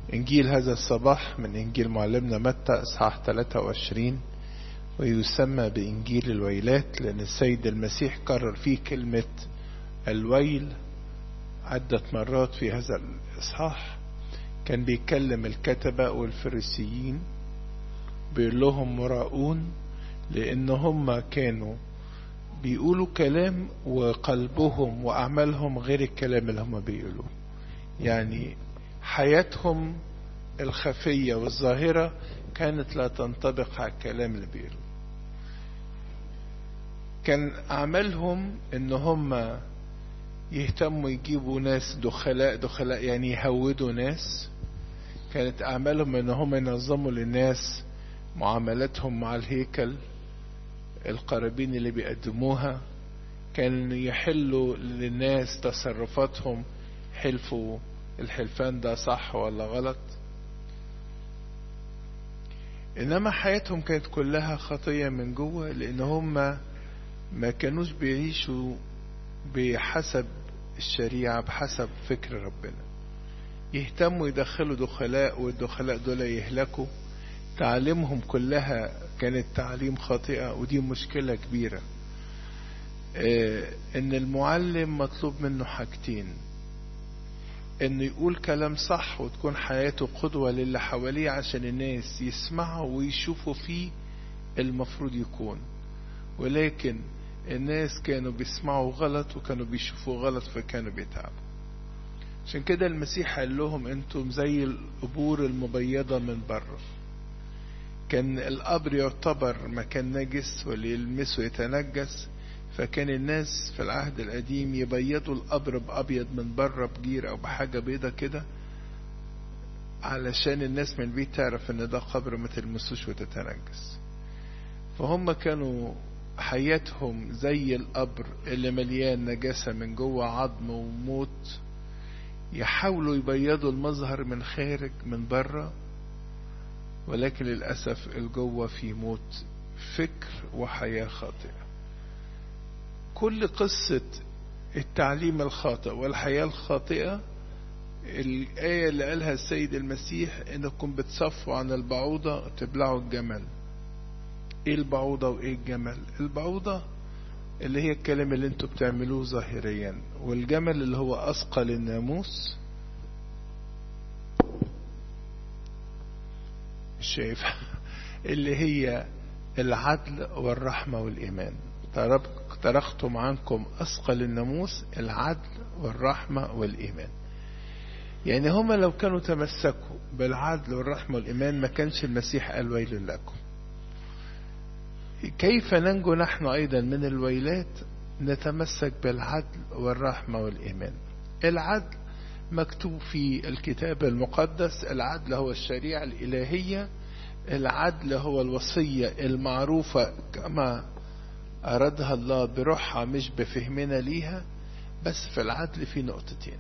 إنجيل هذا الصباح من إنجيل معلمنا متى إصحاح 23 ويسمى بإنجيل الويلات لأن السيد المسيح كرر فيه كلمة الويل عدة مرات في هذا الإصحاح كان بيكلم الكتبة والفريسيين بيقول لهم مراؤون لأن هم كانوا بيقولوا كلام وقلبهم وأعمالهم غير الكلام اللي هم بيقولوه يعني حياتهم الخفية والظاهرة كانت لا تنطبق على الكلام اللي بيقولوه كان أعمالهم إن هم يهتموا يجيبوا ناس دخلاء دخلاء يعني يهودوا ناس كانت أعمالهم إن هم ينظموا للناس معاملاتهم مع الهيكل القرابين اللي بيقدموها كانوا يحلوا للناس تصرفاتهم حلفوا الحلفان ده صح ولا غلط انما حياتهم كانت كلها خطية من جوه لان هم ما كانوش بيعيشوا بحسب الشريعة بحسب فكر ربنا يهتموا يدخلوا دخلاء والدخلاء دول يهلكوا تعليمهم كلها كانت تعليم خاطئة ودي مشكلة كبيرة اه ان المعلم مطلوب منه حاجتين انه يقول كلام صح وتكون حياته قدوة للي حواليه عشان الناس يسمعوا ويشوفوا فيه المفروض يكون ولكن الناس كانوا بيسمعوا غلط وكانوا بيشوفوا غلط فكانوا بيتعبوا عشان كده المسيح قال لهم انتم زي القبور المبيضة من بره كان القبر يعتبر مكان نجس واللي يلمسه يتنجس فكان الناس في العهد القديم يبيضوا القبر بأبيض من بره بجير أو بحاجة بيضة كده علشان الناس من البيت تعرف ان ده قبر ما تلمسوش وتتنجس فهم كانوا حياتهم زي القبر اللي مليان نجاسة من جوه عظم وموت يحاولوا يبيضوا المظهر من خارج من بره ولكن للأسف الجوه في موت فكر وحياة خاطئة كل قصة التعليم الخاطئ والحياة الخاطئة الآية اللي قالها السيد المسيح إنكم بتصفوا عن البعوضة تبلعوا الجمل إيه البعوضة وإيه الجمل البعوضة اللي هي الكلام اللي انتوا بتعملوه ظاهريا والجمل اللي هو أثقل الناموس شايف اللي هي العدل والرحمة والإيمان تركتم عنكم أثقل الناموس العدل والرحمة والإيمان يعني هما لو كانوا تمسكوا بالعدل والرحمة والإيمان ما كانش المسيح قال ويل لكم كيف ننجو نحن أيضا من الويلات نتمسك بالعدل والرحمة والإيمان العدل مكتوب في الكتاب المقدس العدل هو الشريعة الإلهية العدل هو الوصية المعروفة كما أرادها الله بروحها مش بفهمنا ليها بس في العدل في نقطتين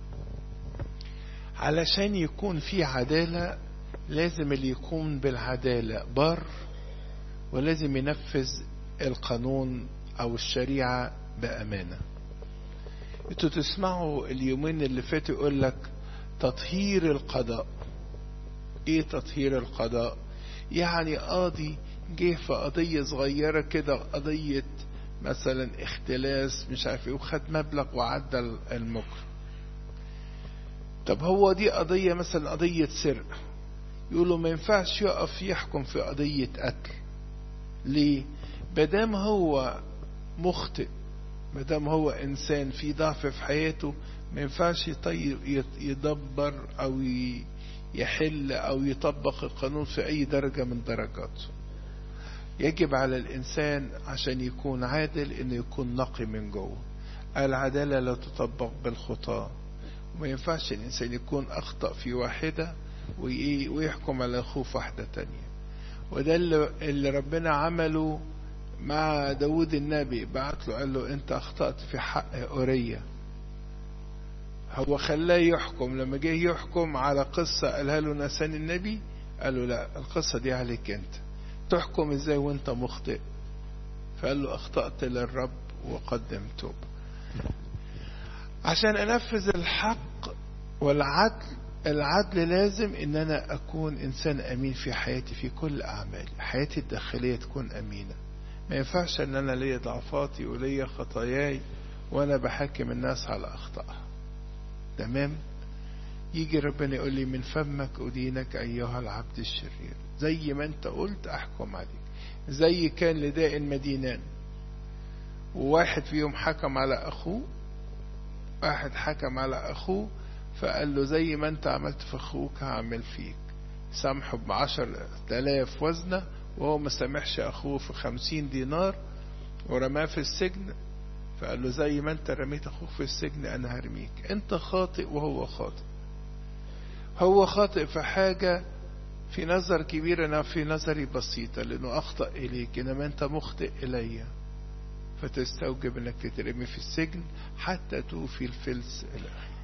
علشان يكون في عدالة لازم اللي يكون بالعدالة بر ولازم ينفذ القانون أو الشريعة بأمانة انتوا تسمعوا اليومين اللي فاتوا يقول لك تطهير القضاء ايه تطهير القضاء يعني قاضي جه في قضية صغيرة كده قضية مثلا اختلاس مش عارف ايه وخد مبلغ وعدى المكر طب هو دي قضية مثلا قضية سرقة يقولوا ما ينفعش يقف يحكم في قضية قتل ليه بدام هو مخطئ مادام هو انسان في ضعف في حياته ما ينفعش يدبر او يحل او يطبق القانون في اي درجة من درجاته يجب على الانسان عشان يكون عادل انه يكون نقي من جوه العدالة لا تطبق بالخطاة وما ينفعش الانسان يكون اخطأ في واحدة ويحكم على اخوه في واحدة تانية وده اللي ربنا عمله مع داود النبي بعت له قال له انت اخطأت في حق أورية هو خلاه يحكم لما جه يحكم على قصة قالها له نسان النبي قال له لا القصة دي عليك انت تحكم ازاي وانت مخطئ فقال له اخطأت للرب وقدم توب عشان انفذ الحق والعدل العدل لازم ان انا اكون انسان امين في حياتي في كل اعمالي حياتي الداخلية تكون امينة ما ينفعش ان انا ليا ضعفاتي وليا خطاياي وانا بحاكم الناس على اخطائها تمام يجي ربنا يقول لي من فمك أدينك أيها العبد الشرير زي ما أنت قلت أحكم عليك زي كان لداء المدينان وواحد فيهم حكم على أخوه واحد حكم على أخوه فقال له زي ما أنت عملت في أخوك هعمل فيك سامحه بعشر تلاف وزنة وهو ما سامحش أخوه في خمسين دينار ورماه في السجن فقال له زي ما أنت رميت أخوك في السجن أنا هرميك أنت خاطئ وهو خاطئ هو خاطئ في حاجة في نظر كبير أنا في نظري بسيطة لأنه أخطأ إليك إنما أنت مخطئ إلي فتستوجب أنك تترمي في السجن حتى توفي الفلس الأخير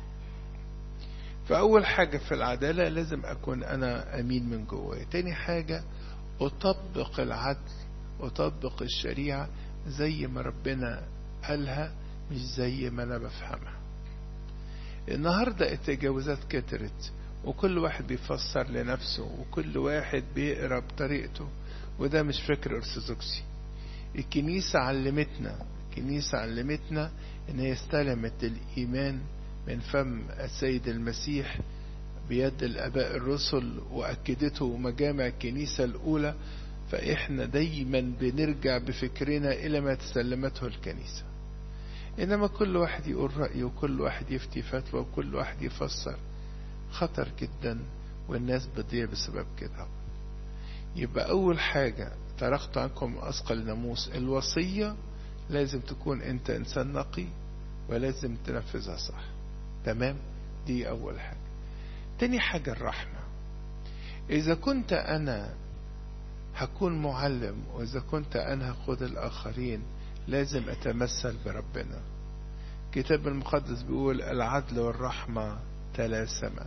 فأول حاجة في العدالة لازم أكون أنا أمين من جوايا تاني حاجة أطبق العدل أطبق الشريعة زي ما ربنا قالها مش زي ما أنا بفهمها النهاردة التجاوزات كترت وكل واحد بيفسر لنفسه وكل واحد بيقرا بطريقته وده مش فكر ارثوذكسي الكنيسة علمتنا الكنيسة علمتنا ان هي استلمت الايمان من فم السيد المسيح بيد الاباء الرسل واكدته مجامع الكنيسة الاولى فاحنا دايما بنرجع بفكرنا الى ما تسلمته الكنيسة انما كل واحد يقول رأيه وكل واحد يفتي فتوى وكل واحد يفسر خطر جدا والناس بتضيع بسبب كده يبقى أول حاجة تركت عنكم أثقل الناموس الوصية لازم تكون أنت إنسان نقي ولازم تنفذها صح تمام دي أول حاجة تاني حاجة الرحمة إذا كنت أنا هكون معلم وإذا كنت أنا هقود الآخرين لازم أتمثل بربنا الكتاب المقدس بيقول العدل والرحمة تلاسما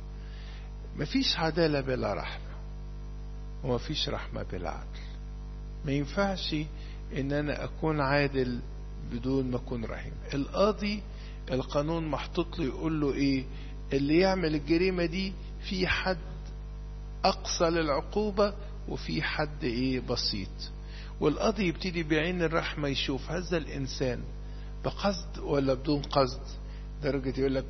مفيش عدالة بلا رحمة ومفيش رحمة بلا عدل ما ينفعش ان انا اكون عادل بدون ما اكون رحيم القاضي القانون محطوط له يقول له ايه اللي يعمل الجريمة دي في حد اقصى للعقوبة وفي حد ايه بسيط والقاضي يبتدي بعين الرحمة يشوف هذا الانسان بقصد ولا بدون قصد درجة يقول لك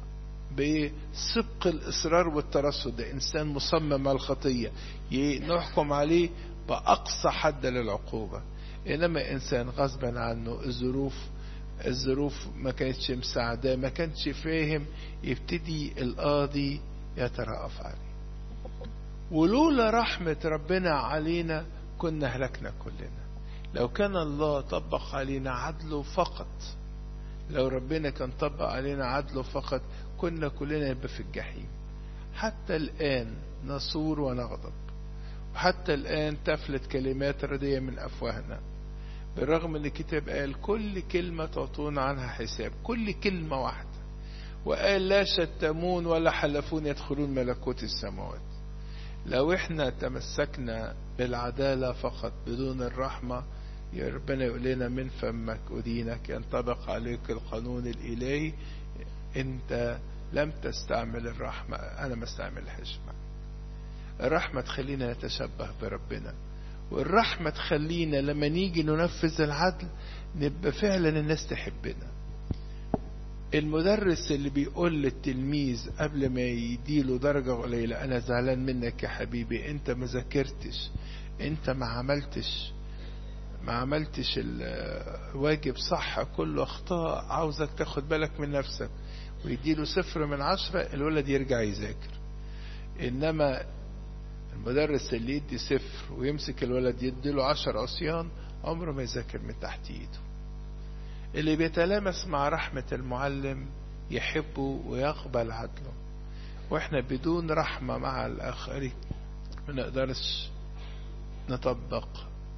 بسبق الإصرار والترصد ده إنسان مصمم على الخطية نحكم عليه بأقصى حد للعقوبة إنما إنسان غصبا عنه الظروف الظروف ما كانتش مساعدة ما كانش فاهم يبتدي القاضي يترأف عليه ولولا رحمة ربنا علينا كنا هلكنا كلنا لو كان الله طبق علينا عدله فقط لو ربنا كان طبق علينا عدله فقط كنا كلنا نبقى في الجحيم حتى الآن نصور ونغضب وحتى الآن تفلت كلمات ردية من أفواهنا بالرغم ان الكتاب قال كل كلمة تعطون عنها حساب كل كلمة واحدة وقال لا شتمون ولا حلفون يدخلون ملكوت السماوات لو احنا تمسكنا بالعدالة فقط بدون الرحمة يا ربنا يقول لنا من فمك أدينك ينطبق عليك القانون الإلهي انت لم تستعمل الرحمة أنا ما استعملهاش الرحمة تخلينا نتشبه بربنا والرحمة تخلينا لما نيجي ننفذ العدل نبقى فعلا الناس تحبنا المدرس اللي بيقول للتلميذ قبل ما يديله درجة قليلة أنا زعلان منك يا حبيبي أنت ما ذاكرتش أنت ما عملتش ما عملتش الواجب صح كله أخطاء عاوزك تاخد بالك من نفسك ويديله صفر من عشرة الولد يرجع يذاكر إنما المدرس اللي يدي صفر ويمسك الولد يديله عشر عصيان عمره ما يذاكر من تحت ايده اللي بيتلامس مع رحمة المعلم يحبه ويقبل عدله واحنا بدون رحمة مع الآخرين ما نقدرش نطبق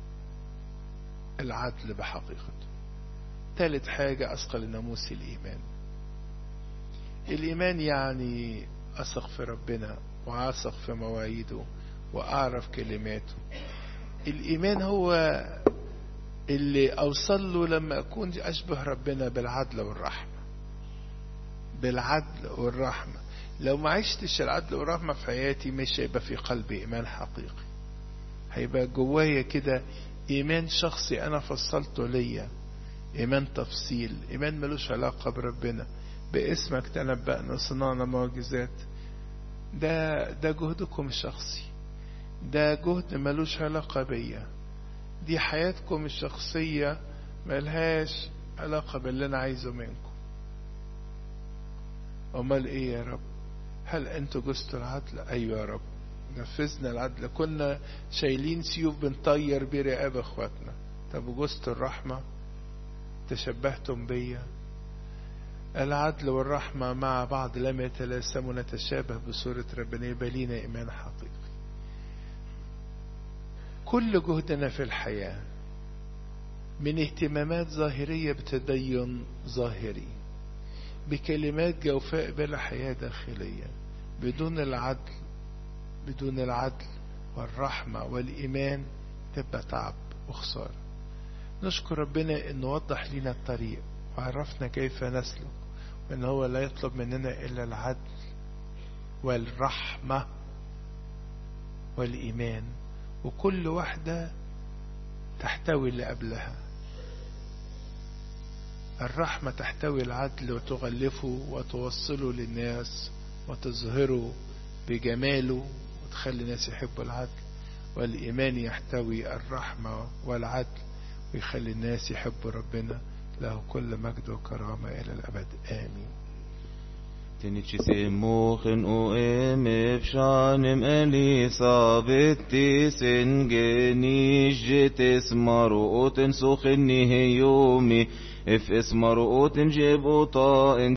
العدل بحقيقته ثالث حاجة أثقل الناموس الإيمان الإيمان يعني أثق في ربنا وأثق في مواعيده وأعرف كلماته الإيمان هو اللي أوصل له لما أكون أشبه ربنا بالعدل والرحمة بالعدل والرحمة لو ما عشتش العدل والرحمة في حياتي مش هيبقى في قلبي إيمان حقيقي هيبقى جوايا كده إيمان شخصي أنا فصلته ليا إيمان تفصيل إيمان ملوش علاقة بربنا باسمك تنبأنا صنعنا معجزات ده ده جهدكم الشخصي ده جهد ملوش علاقة بيا دي حياتكم الشخصية ملهاش علاقة باللي أنا عايزه منكم أمال إيه يا رب هل أنتوا جزتوا العدل أيوة يا رب نفذنا العدل كنا شايلين سيوف بنطير بيه رقاب اخواتنا طب وجزتوا الرحمة تشبهتم بيا العدل والرحمة مع بعض لم يتلاسموا نتشابه بصورة ربنا يبقى لينا إيمان حقيقي كل جهدنا في الحياة من اهتمامات ظاهرية بتدين ظاهري بكلمات جوفاء بلا حياة داخلية بدون العدل بدون العدل والرحمة والإيمان تبقى تعب وخسارة نشكر ربنا انه وضح لنا الطريق وعرفنا كيف نسلك وان هو لا يطلب مننا الا العدل والرحمة والإيمان وكل واحدة تحتوي اللي قبلها الرحمة تحتوي العدل وتغلفه وتوصله للناس وتظهره بجماله وتخلي الناس يحبوا العدل والإيمان يحتوي الرحمة والعدل ويخلي الناس يحبوا ربنا له كل مجد وكرامة إلى الأبد آمين Tinicisemochen o em efshanem Elisabeth sen genishjetes maroten sochen niheyomi if es maroten jebota